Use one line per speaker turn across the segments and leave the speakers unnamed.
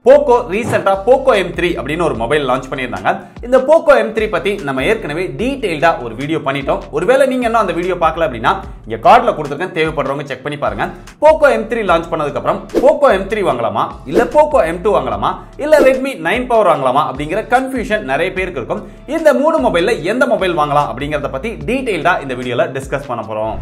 Poco ரீசெண்டா Poco M three அப்படின்னு ஒரு மொபைல் லான்ச் பண்ணியிருந்தாங்க இந்த போக்கோ எம் த்ரீ பத்தி நம்ம ஏற்கனவே டீடைல்டா ஒரு வீடியோ பண்ணிட்டோம் ஒருவேளை நீங்க இன்னும் அந்த வீடியோ பார்க்கல அப்படின்னா இங்க கார்டுல கொடுத்துருக்கேன் தேவைப்படுறவங்க செக் பண்ணி பாருங்க போக்கோ எம் த்ரீ லான்ச் பண்ணதுக்கு அப்புறம் போக்கோ எம் த்ரீ வாங்கலாமா இல்ல போக்கோ எம் டூ வாங்கலாமா இல்ல ரெட்மி நைன் பவர் வாங்கலாமா அப்படிங்கிற கன்ஃபியூஷன் நிறைய பேருக்கு இருக்கும் இந்த மூணு மொபைல்ல எந்த மொபைல் வாங்கலாம் அப்படிங்கறத பத்தி டீடைல்டா இந்த வீடியோல டிஸ்கஸ் பண்ண போறோம்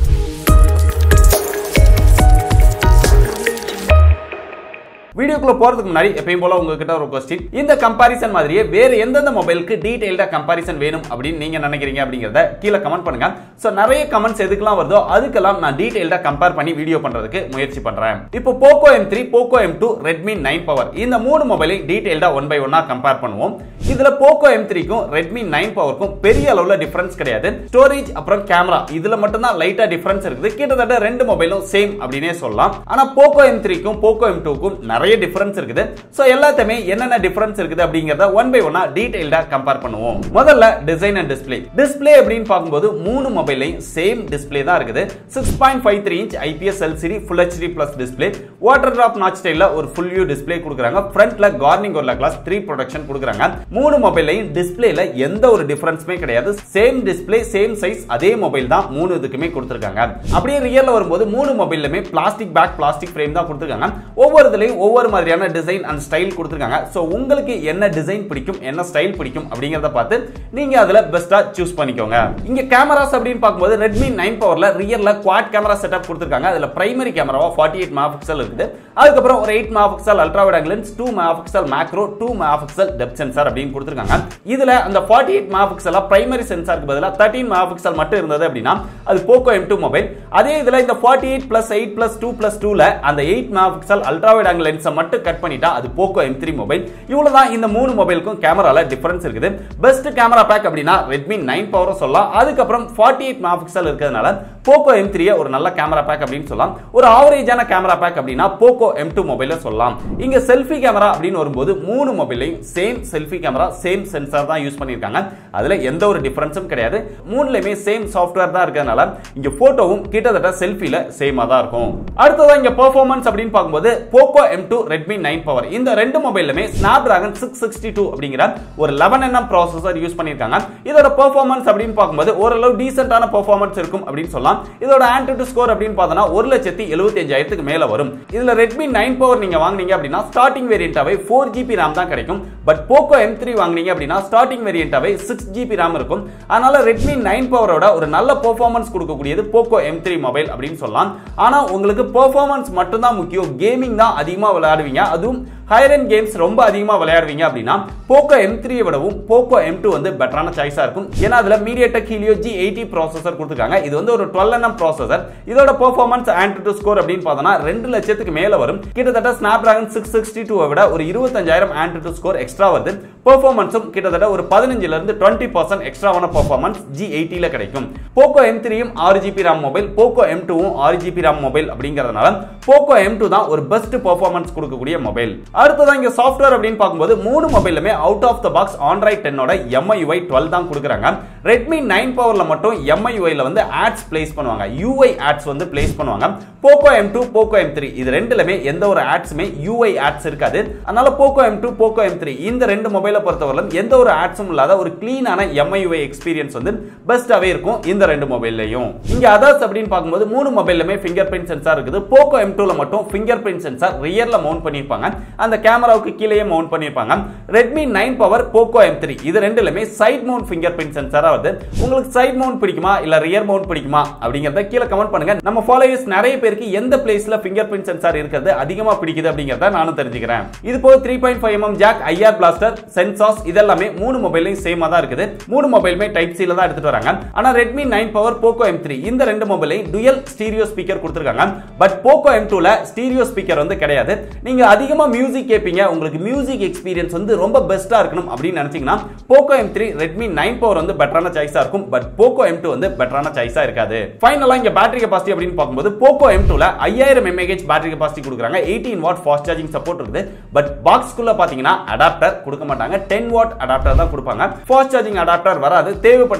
வீடியோக்குள்ள போறதுக்கு முன்னாடி எப்பயும் போல உங்ககிட்ட ஒரு கொஸ்டின் இந்த கம்பாரிசன் மாதிரியே வேற எந்தெந்த மொபைலுக்கு டீடைல்டா கம்பாரிசன் வேணும் அப்படின்னு நீங்க நினைக்கிறீங்க அப்படிங்கறத கீழே கமெண்ட் பண்ணுங்க சோ நிறைய கமெண்ட்ஸ் எதுக்கெல்லாம் வருதோ அதுக்கெல்லாம் நான் டீடைல்டா கம்பேர் பண்ணி வீடியோ பண்றதுக்கு முயற்சி பண்றேன் இப்போ Poco M three Poco M two Redmi nine power இந்த மூணு மொபைலை டீடைல்டா ஒன் பை ஒன்னா கம்பேர் பண்ணுவோம் இதுல போக்கோ எம் த்ரீக்கும் ரெட்மி நைன் பவருக்கும் பெரிய அளவுல டிஃபரன்ஸ் கிடையாது ஸ்டோரேஜ் அப்புறம் கேமரா இதுல மட்டும் தான் லைட்டா டிஃபரன்ஸ் இருக்குது கிட்டத்தட்ட ரெண்டு மொபைலும் சேம் அப்படின்னே சொல்லலாம் ஆனா போக்கோ எம் த்ரீக்கும் போக்கோ எம் டூக்கும் நிறைய டிஃபரன்ஸ் இருக்குது சோ எல்லாத்தையுமே என்னென்ன டிஃபரன்ஸ் இருக்குது அப்படிங்கறத ஒன் பை ஒன்னா டீடைல்டா கம்பேர் பண்ணுவோம் முதல்ல டிசைன் அண்ட் டிஸ்பிளே டிஸ்பிளே அப்படின்னு பார்க்கும்போது மூணு மொபைலையும் சேம் டிஸ்பிளே தான் இருக்குது six point five three inch IPS LCD full HD plus display water drop notch ஸ்டைல ஒரு ஃபுல் வியூ டிஸ்பிளே கொடுக்குறாங்க ஃப்ரண்ட்ல கார்னிங் ஒரு கிளாஸ் த்ரீ ப்ரொடக்ஷன் கொடுக்குறாங்க மூணு மொபைலையும் டிஸ்பிளேல எந்த ஒரு டிஃபரன்ஸுமே கிடையாது சேம் டிஸ்பிளே சேம் சைஸ் அதே மொபைல் தான் மூணு இதுக்குமே கொடுத்துருக்காங்க அப்படியே ரியல்ல வரும்போது மூணு மொபைலுமே பிளாஸ்டிக் பேக் பிளாஸ்டிக் ஃப்ரேம் தான் கொடுத்துருக்காங்க ஒவ்வொரு இதுலயும் ஒவ்வொரு மாதிரியான டிசைன் அண்ட் ஸ்டைல் கொடுத்துருக்காங்க ஸோ உங்களுக்கு என்ன டிசைன் பிடிக்கும் என்ன ஸ்டைல் பிடிக்கும் அப்படிங்கறத பார்த்து நீங்க அதுல பெஸ்டா சூஸ் பண்ணிக்கோங்க இங்க கேமராஸ் அப்படின்னு பார்க்கும்போது ரெட்மி நைன் பவர்ல ரியல்ல குவாட் கேமரா செட்டப் கொடுத்துருக்காங்க அதுல பிரைமரி கேமராவா ஃபார்ட்டி எயிட் மெகா பிக்சல் இருக்குது அதுக்கப்புறம் ஒரு eight mega pixel ultra wide angle lens two mega pixel macro two mega pixel depth sensor அப்படின்னு கொடுத்துருக்காங்க இதுல அந்த ஃபார்ட்டி எயிட் மெகா பிக்சலா பிரைமரி சென்சாருக்கு பதிலாக தேர்ட்டின் மெகா பிக்சல் மட்டும் இருந்தது அப்படின்னா அது போக்கோ எம் டூ மொபைல் அதே இதுல இந்த forty eight plus eight plus two plus டூல அந்த eight mega pixel ultra wide angle லென்ஸை மட்டும் கட் பண்ணிட்டா அது போக்கோ எம் த்ரீ மொபைல் இவ்வளவுதான் இந்த மூணு மொபைலுக்கும் கேமரால டிஃபரன்ஸ் இருக்குது பெஸ்ட் கேமரா பேக் அப்படின்னா ரெட்மி நைன் பவரும் சொல்லலாம் அதுக்கப்புறம் ஃபார்ட்டி எயிட் மெகா பிக்சல் இருக்கிறதுனால போக்கோ எம் த்ரீ ஒரு நல்ல கேமரா பேக் அப்படின்னு சொல்லலாம் ஒரு ஆவரேஜான கேமரா பேக் அப்படின்னா போக்கோ எம் டூ மொபைல சொல்லலாம் இங்க செல்ஃபி கேமரா அப்படின்னு வரும்போது மூணு மொபைலையும் same selfie camera same sensor தான் யூஸ் பண்ணியிருக்காங்க அதுல எந்த ஒரு டிஃபரன்ஸும் கிடையாது மூணுலயுமே சேம் சாஃப்ட்வேர் தான் இருக்கிறதுனால இங்க போட்டோவும் கிட்டத்தட்ட செல்ஃபில சேமா தான் இருக்கும் அடுத்ததா இங்க பெர்ஃபார்மன்ஸ் அப்படின்னு பார்க்கும்போது Poco M two Redmi nine power இந்த ரெண்டு மொபைலுமே Snapdragon six sixty two அப்படிங்கிற ஒரு லெவன் என்எம் ப்ராசஸர் யூஸ் பண்ணியிருக்காங்க இதோட பெர்ஃபார்மன்ஸ் அப்படின்னு பார்க்கும்போது ஓரளவு டீசென்டான பெர்ஃபார்மன்ஸ் இருக்கும் அப்படின்னு சொல்லலாம் இதோட ஆண்ட்ராய்டு ஸ்கோர் அப்படின்னு பார்த்தோம்னா ஒரு லட்சத்தி எழுபத்தி அஞ்சாயிரத்துக்கு மேல வரும் இதுல ரெட்மி நைன் பவர் நீங்க வாங்குனீங்க அப்படின்னா ஸ்டார்டிங் வேரியண்டாவே ஃபோர் ஜிபி ரேம் தான் கிடைக்கும் பட் போக்கோ எம் த்ரீ வாங்குனீங்க அப்படின்னா ஸ்டார்டிங் வேரியண்டாவே சிக்ஸ் ஜிபி ரேம் இருக்கும் அதனால ரெட்மி நைன் பவரோட ஒரு நல்ல பெர்ஃபார்மன்ஸ் கொடுக்கக்கூடியது போக்கோ எம் த்ரீ மொபைல் அப்படின்னு சொல்லலாம் ஆனா உங்களுக்கு பெர்ஃபார்மன்ஸ் மட்டும் தான் முக்கியம் கேமிங் தான் அதிகமா விளையாடுவீங்க அதுவும் ஹையர் அண்ட் கேம்ஸ் ரொம்ப அதிகமா விளையாடுவீங்க அப்படின்னா போக்கோ எம் த்ரீ விடவும் போக்கோ எம் டூ வந்து பெட்டரான சாய்ஸா இருக்கும் ஏன்னா அதுல MediaTek Helio G eighty processor கொடுத்துருக்காங்க இது வந்து ஒரு டுவெல் என்எம் ப்ராசஸர் இதோட பெர்ஃபார்மன்ஸ் ஆண்ட்ராய்டு ஸ்கோர் அப்படின்னு பார்த்தோம்னா ரெண்டு லட்சத்துக்கு மேல வரும் கிட்டத்தட்ட Snapdragon six sixty two விட ஒரு இருபத்தஞ்சாயிரம் ஆண்ட்ராய்டு ஸ்கோர் எக்ஸ்ட்ரா வருது பெர்ஃபார்மன்ஸும் கிட்டத்தட்ட ஒரு பதினஞ்சுல இருந்து டுவெண்ட்டி பர்சன்ட் எக்ஸ்ட்ராவான பெர்ஃபார்மன்ஸ் ஜி எயிட்டில கிடைக்கும் போக்கோ எம் த்ரீயும் ஆறு GB RAM mobile Poco M டூவும் ஆறு ஜிபி ராம் மொபைல் அப்படிங்கறதுனால போக்கோ எம் டூ தான் ஒரு பெஸ்ட் பெர்ஃபார்மன்ஸ் கொடுக்கக்கூடிய மொபைல் அடுத்ததான் இங்க சாஃப்ட்வேர் அப்படின்னு பார்க்கும்போது மூணு மொபைலுமே out of the box Android டென்னோட எம்ஐயூஐ டுவெல் தான் கொடுக்குறாங்க ரெட்மி நைன் பவர்ல மட்டும் எம்ஐயூஐல வந்து ஆட்ஸ் பிளேஸ் பண்ணுவாங்க யூஐ ஆட்ஸ் வந்து பிளேஸ் பண்ணுவாங்க Poco M two Poco M three இது ரெண்டுலமே எந்த ஒரு ஆட்ஸுமே யூஐ ஆட்ஸ் இருக்காது அதனால Poco M two Poco M three இந்த ரெண்டு மொபைலை பொறுத்தவரையிலும் எந்த ஒரு ஆட்ஸும் இல்லாத ஒரு கிளீனான எம்ஐயூஐ எக்ஸ்பீரியன்ஸ் வந்து பெஸ்டாவே இருக்கும் இந்த ரெண்டு மொபைல்லையும் இங்க அதர்ஸ் அப்படின்னு பார்க்கும்போது மூணு மொபைலுமே ஃபிங்கர் பிரிண்ட் சென்சார் இருக்குது போக்கோ எம் டூல மட்டும் ஃபிங்கர் பிரிண்ட் சென்சார் ரியர்ல மவுண்ட் பண்ணிருப்பாங்க அந்த கேமராவுக்கு கீழே மவுண்ட் பண்ணிருப்பாங்க Redmi nine power Poco M three இது ரெண்டுலமே சைட் மவுண்ட் ஃபிங்கர் பிரிண்ட் சென்சாரா வருது உங்களுக்கு சைட் மவுண்ட் பிடிக்குமா இல்ல ரியர் மவுண்ட் பிடிக்குமா அப்படிங்கறத கீழே கமெண்ட் பண்ணுங்க நம்ம ஃபாலோவர்ஸ் நிறைய பேருக்கு எந்த பிளேஸ்ல ஃபிங்கர் பிரிண்ட் சென்சார் இருக்கிறது அதிகமா பிடிக்குது அப்படிங்கறத நானும் தெரிஞ்சுக்கிறேன் இது போக three point five M jack IR blaster sensors இதெல்லாமே மூணு மொபைலையும் சேமா தான் இருக்குது மூணு மொபைலுமே டைப் சில தான் எடுத்துட்டு வராங்க ஆனா Redmi nine power Poco M three இந்த ரெண்டு மொபைலையும் டுயல் ஸ்டீரியோ ஸ்பீக்கர் கொடுத்துருக்காங்க பட் போக்கோ எம் டூல ஸ்டீரியோ ஸ்பீக்கர் வந்து கிடையாது நீங்க அதிகமா மியூசிக் கேட்பீங்க உங்களுக்கு மியூசிக் எக்ஸ்பீரியன்ஸ் வந்து ரொம்ப பெஸ்டா இருக்கணும் அப்படின்னு நினைச்சீங்கன்னா Poco M three Redmi nine power வந்து பெட்டரான சாய்ஸா இருக்கும் பட் போக்கோ எம் டூ வந்து பெட்டரான சாய்ஸா இருக்காது ஃபைனலா இங்க பேட்டரி கெபாசிட்டி அப்படின்னு பார்க்கும்போது போக்கோ எம் டூல ஐயாயிரம் எம்ஏஹெச் பேட்டரி கெபாசிட்டி கொடுக்குறாங்க eighteen watt fast charging support இருக்குது பட் பாக்ஸ்க்குள்ள பாத்தீங்கன்னா அடாப்டர் கொடுக்க மாட்டாங்க டென் வாட் அடாப்டர் தான் கொடுப்பாங்க ஃபாஸ்ட் சார்ஜிங் அடாப்டர் வராது தேவைப்பட்டது அப்படின்னா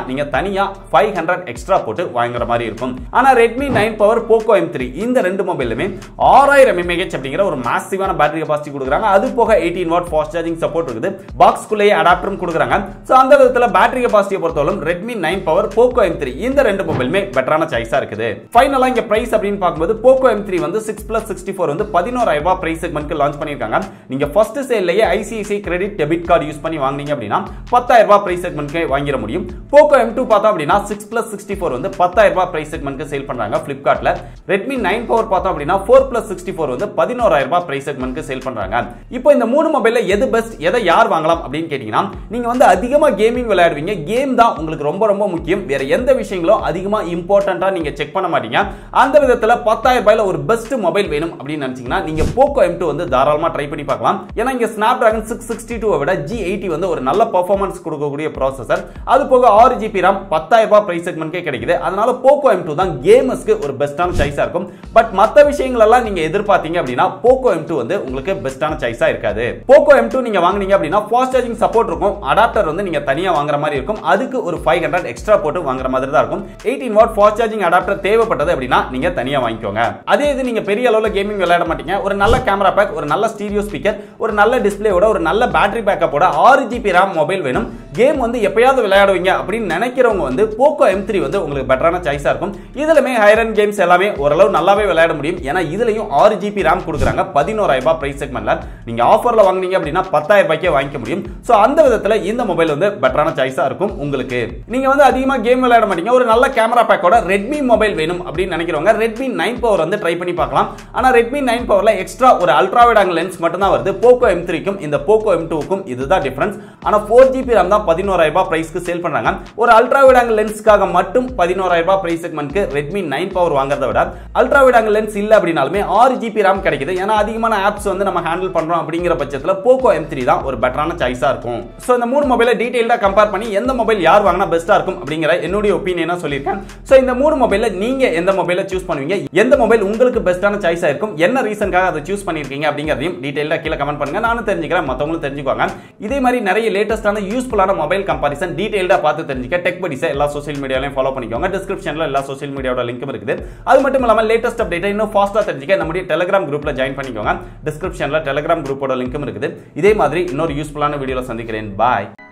நீங்க தனியா ஃபைவ் ஹண்ட்ரட் எக்ஸ்ட்ரா போட்டு வாங்குற மாதிரி இருக்கும் ஆனா Redmi nine power Poco M three இந்த ரெண்டு மொபைலுமே ஆறாயிரம் எம்ஏஹெச் அப்படிங்கிற ஒரு மாசிவான பேட்டரி கெபாசிட்டி கொடுக்குறாங்க அது போக eighteen watt fast charging support இருக்குது பாக்ஸ்குள்ளேயே அடாப்டரும் கொடுக்குறாங்க ஸோ அந்த விதத்தில் பேட்டரி கெபாசிட்டியை பொறுத்தவரை Redmi nine power Poco M three இந்த ரெண்டு மொபைலுமே பெட்டரான சாய்ஸா இருக்குது ஃபைனலாக இங்க பிரைஸ் அப்படின்னு பார்க்கும்போது போக்கோ எம் த்ரீ வந்து சிக்ஸ் பிளஸ் சிக்ஸ்டி ஃபோர் வந்து பதினோராயிரம் ரூபாய் பிரைஸ் செக்மெண்ட்க்கு லான்ச் பண்ணியிருக்காங்க நீங்க ஃபர்ஸ்ட் சேல்லையே ICICI credit debit card use பண்ணி வாங்குனீங்க அப்படின்னா பத்தாயிரம் ரூபாய் பிரைஸ் செக்மெண்ட்க்கு வாங்கிட முடியும் போக்கோ எம் டூ பார்த்தோம் அப்படின்னா சிக்ஸ் பிளஸ் சிக்ஸ்டி ஃபோர் வந்து பத்தாயிரம் ரூபாய் பிரைஸ் செக்மெண்ட்க்கு சேல் பண்றாங்க பிளிப்கார்ட்ல ரெட்மி நைன் பவர் பார்த்தோம் அப்படின்னா ஃபோர் பிளஸ் சிக்ஸ்டி ஃபோர் வந்து பதினோராயிரம் ரூபாய் பிரைஸ் செக்மெண்ட்க்கு சேல் பண்றாங்க இப்போ இந்த மூணு மொபைல்ல எது பெஸ்ட் எதை யார் வாங்கலாம் அப்படின்னு கேட்டீங்கன்னா நீங்க வந்து அதிகமா கேமிங் விளையாடுவீங்க கேம் தான் உங்களுக்கு ரொம்ப ரொம்ப முக்கியம் வேற எந்த விஷயங்களும் அதிகமா இம்பார்ட்டண்டா நீங்க செக் பண்ண மாட்டீங்க அந்த விதத்துல பத்தாயிரம் ரூபாயில ஒரு பெஸ்ட் மொபைல் வேணும் அப்படின்னு நினைச்சீங்கன்னா நீங்க போக்கோ எம் டூ வந்து தாராளமா ட்ரை பண்ணி பார்க்கலாம் ஏன்னா இங்க Snapdragon six sixty two விட ஜி எயிட்டி வந்து ஒரு நல்ல பர்ஃபார்மன்ஸ் கொடுக்கக்கூடிய ப்ராசஸர் அது போக ஆறு ஜிபி RAM பத்தாயிரம் ரூபாய் பிரைஸ் செக்மெண்ட்கே கிடைக்குது அதனால போக்கோ எம் டூ தான் கேமர்ஸ்க்கு ஒரு பெஸ்டான சாய்ஸா இருக்கும் பட் மற்ற விஷயங்கள் எல்லாம் நீங்க எதிர்பார்த்தீங்க அப்படின்னா போக்கோ எம் டூ வந்து உங்களுக்கு பெஸ்டான சாய்ஸா இருக்காது போக்கோ எம் டூ நீங்க வாங்குனீங்க அப்படின்னா ஃபாஸ்ட் சார்ஜிங் சப்போர்ட் இருக்கும் அடாப்டர் வந்து நீங்க தனியா வாங்குற மாதிரி இருக்கும் அதுக்கு ஒரு ஃபைவ் ஹண்ட்ரட் எக்ஸ்ட்ரா போட்டு வாங்குற மாதிரி தான் இருக்கும் eighteen watt fast charging adapter தேவைப்பட்டது அப்படின்னா நீங்க தனியா வாங்கிக்கோங்க அதே இது நீங்க பெரிய அளவுல கேமிங் விளையாட மாட்டீங்க ஒரு நல்ல கேமரா பேக் ஒரு நல்ல ஸ்டீரியோ ஸ்பீக்கர் ஒரு நல்ல டிஸ்பிளேயோட ஒரு நல்ல பேட்டரி பேக்கப்போட ஆறு ஜிபி RAM மொபைல் வேணும் கேம் வந்து எப்பயாவது விளையாடுவீங்க அப்படின்னு நினைக்கிறவங்க வந்து போக்கோ எம் த்ரீ வந்து உங்களுக்கு பெட்டரான சாய்ஸா இருக்கும் இதுலமே ஹைரன் கேம்ஸ் எல்லாமே ஓரளவு நல்லாவே விளையாட முடியும் ஏன்னா இதுலயும் ஆறு ஜிபி RAM கொடுக்குறாங்க பதினோராயிரம் ரூபாய் பிரைஸ் செக்மெண்ட்ல நீங்க ஆஃபர்ல வாங்குனீங்க அப்படின்னா பத்தாயிரம் ரூபாய்க்கே வாங்கிக்க முடியும் ஸோ அந்த விதத்துல இந்த மொபைல் வந்து பெட்டரான சாய்ஸா இருக்கும் உங்களுக்கு நீங்க வந்து அதிகமா கேம் விளையாட மாட்டீங்க ஒரு நல்ல கேமரா பேக்கோட ரெட்மி மொபைல் வேணும் அப்படின்னு நினைக்கிறவங்க ரெட்மி நைன் பவர் வந்து ட்ரை பண்ணி பார்க்கலாம் ஆனா ரெட்மி நைன் பவர்ல எக்ஸ்ட்ரா ஒரு அல்ட்ரா வைட் ஆங்கிள் லென்ஸ் மட்டும் தான் வருது போக்கோ எம் த்ரீக்கும் இந்த போக்கோ எம் டூக்கும் இதுதான் டிஃபரன்ஸ் ஆனா ஃபோர் ஜிபி RAM தான் பதினோராயிரம் ரூபாய் பிரைஸ்க்கு சேல் பண்றாங்க ஒரு அல்ட்ரா வைட் ஆங்கிள் லென்ஸ்க்காக மட்டும் பதினோராயிரம் ரூபாய் பிரைஸ் செக்மெண்ட்க்கு ரெட்மி நைன் பவர் வாங்குறத விட அல்ட்ரா வைட் ஆங்கிள் லென்ஸ் இல்ல அப்படின்னாலுமே ஆறு ஜிபி RAM கிடைக்குது ஏன்னா அதிகமான ஆப்ஸ் வந்து நம்ம ஹேண்டில் பண்றோம் அப்படிங்கிற பட்சத்துல போக்கோ எம் த்ரீ தான் ஒரு பெட்டரான சாய்ஸா இருக்கும் ஸோ இந்த மூணு மொபைலை டீடைல்டா கம்பேர் பண்ணி எந்த மொபைல் யார் வாங்கினா பெஸ்டா இருக்கும் அப்படிங்கிற என்னுடைய ஒப்பீனியனா சொல்லியிருக்கேன் ஸோ இந்த மூணு மொபைல்ல நீங்க எந்த மொபைலை சூஸ் பண்ணுவீங்க எந்த மொபைல் உங்களுக்கு பெஸ்டான சாய்ஸா இருக்கும் என்ன ரீசன்காக அதை சூஸ் பண்ணிருக்கீங்க அப்படிங்கிறதையும் டீடைல்டா கீழே கமெண்ட் பண்ணுங்க நானும் தெரிஞ்சுக்கிறேன் மற்றவங்களும் தெரிஞ்சுக்குவாங்க இதே மாதிரி நிறைய லேட்டஸ்டான யூஸ்ஃபுல்லான மொபைல் கம்பாரிசன் டீடைல்டா பார்த்து தெரிஞ்சுக்க டெக் படிஸை எல்லா சோஷியல் மீடியாலையும் ஃபாலோ பண்ணிக்கோங்க டிஸ்கிரிப்ஷன்ல எல்லா சோஷியல் மீடியாவோட லிங்க்கும் இருக்குது அது மட்டும் இல்லாமல் லேட்டஸ்ட் அப்டேட்டை இன்னும் ஃபாஸ்ட்டாக தெரிஞ்சுக்க நம்முடைய டெலிகிராம் குரூப்ல ஜாயின் பண்ணிக்கோங்க டிஸ்கிரிப்ஷன்ல டெலிகிராம் குரூப்போட லிங்க்கும் இருக்குது இதே மாதிரி இன்னொரு யூஸ்ஃபுல்லான வீடியோல சந்திக்கிறேன் பாய்